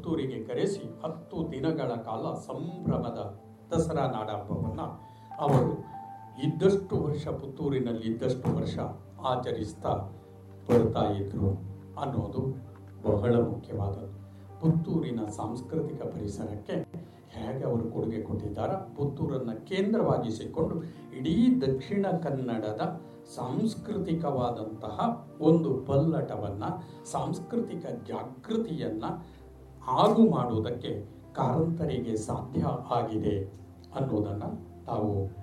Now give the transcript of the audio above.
ಪುತ್ತೂರಿಗೆ ಕರೆಸಿ ಹತ್ತು ದಿನಗಳ ಕಾಲ ಸಂಭ್ರಮದ ದಸರಾ ನಾಡಹಬ್ಬವನ್ನು ಅವರು ಇದ್ದಷ್ಟು ವರ್ಷ ಪುತ್ತೂರಿನಲ್ಲಿ ಇದ್ದಷ್ಟು ವರ್ಷ ಆಚರಿಸ್ತಾ ಬರ್ತಾ ಇದ್ರು ಅನ್ನೋದು ಬಹಳ ಮುಖ್ಯವಾದದ್ದು ಪುತ್ತೂರಿನ ಸಾಂಸ್ಕೃತಿಕ ಪರಿಸರಕ್ಕೆ ಹೇಗೆ ಅವರು ಕೊಡುಗೆ ಕೊಟ್ಟಿದ್ದಾರೆ ಪುತ್ತೂರನ್ನು ಕೇಂದ್ರವಾಗಿಸಿಕೊಂಡು ಇಡೀ ದಕ್ಷಿಣ ಕನ್ನಡದ ಸಾಂಸ್ಕೃತಿಕವಾದಂತಹ ಒಂದು ಪಲ್ಲಟವನ್ನು ಸಾಂಸ್ಕೃತಿಕ ಜಾಗೃತಿಯನ್ನು ಆಗು ಮಾಡುವುದಕ್ಕೆ ಕಾರಂತರಿಗೆ ಸಾಧ್ಯ ಆಗಿದೆ ಅನ್ನೋದನ್ನು ತಾವು